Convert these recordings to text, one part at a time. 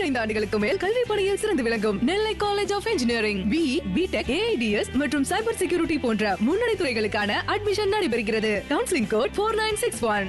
பதினைந்து ஆண்டுகளுக்கு மேல் கல்வி பணியில் சிறந்து விளங்கும் Nellai college of engineering B B Tech A I D S மற்றும் சைபர் செக்யூரிட்டி போன்ற முன்னணி துறைகளுக்கான அட்மிஷன் நடைபெறுகிறது counselling code four nine six one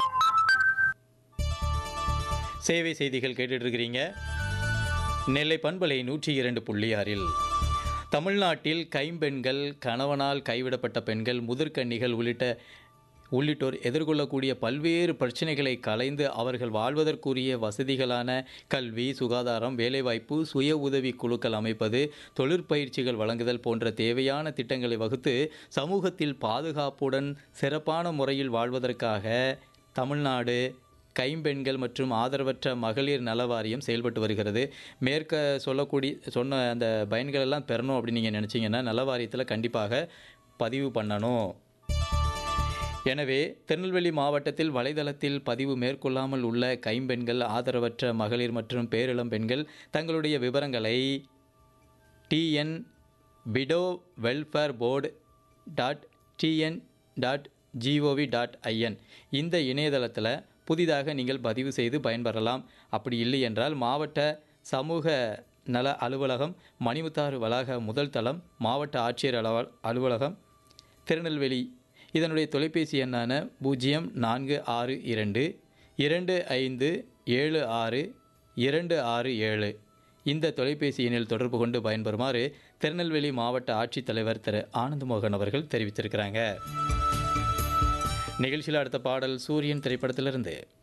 சேவை செய்திகள் கேட்டுட்டு இருக்கிறீங்க நெல்லை பண்பலை நூற்றி இரண்டு புள்ளி ஆறில் தமிழ்நாட்டில் கைம்பெண்கள் கணவனால் கைவிடப்பட்ட பெண்கள் முதிர்கன்னிகள் உள்ளிட்ட உள்ளிட்டோர் எதிர்கொள்ளக்கூடிய பல்வேறு பிரச்சனைகளை களைந்து அவர்கள் வாழ்வதற்குரிய வசதிகளான கல்வி சுகாதாரம் வேலைவாய்ப்பு சுய உதவி குழுக்கள் அமைப்பது தொழிற்பயிற்சிகள் வழங்குதல் போன்ற தேவையான திட்டங்களை வகுத்து சமூகத்தில் பாதுகாப்புடன் சிறப்பான முறையில் வாழ்வதற்காக தமிழ்நாடு கைம்பெண்கள் மற்றும் ஆதரவற்ற மகளிர் நல வாரியம் செயல்பட்டு வருகிறது மேற்க சொல்லக்கூடிய சொன்ன அந்த பயன்கள் எல்லாம் பெறணும் அப்படின்னு நீங்கள் நினச்சிங்கன்னா நல வாரியத்தில் கண்டிப்பாக பதிவு பண்ணணும் எனவே திருநெல்வேலி மாவட்டத்தில் வலைதளத்தில் பதிவு மேற்கொள்ளாமல் உள்ள கைம்பெண்கள் ஆதரவற்ற மகளிர் மற்றும் பேரிளம் பெண்கள் தங்களுடைய விவரங்களை T N widow welfare board dot T N dot G O V dot I N இந்த இணையதளத்தில் புதிதாக நீங்கள் பதிவு செய்து பயன்பெறலாம் அப்படி இல்லை என்றால் மாவட்ட சமூக நல அலுவலகம் மணிமுத்தாறு வளாக முதல் தளம் மாவட்ட ஆட்சியர் அலுவ அலுவலகம் திருநெல்வேலி இதனுடைய தொலைபேசி எண்ணான பூஜ்ஜியம் நான்கு ஆறு இரண்டு இரண்டு ஐந்து ஏழு ஆறு இரண்டு ஆறு ஏழு இந்த தொலைபேசி எண்ணில் தொடர்பு கொண்டு பயன்பெறுமாறு திருநெல்வேலி மாவட்ட ஆட்சித்தலைவர் திரு ஆனந்தமோகன் அவர்கள் தெரிவித்திருக்கிறாங்க நிகழ்ச்சியில் அடுத்த பாடல் சூரியன் திரைப்படத்திலிருந்து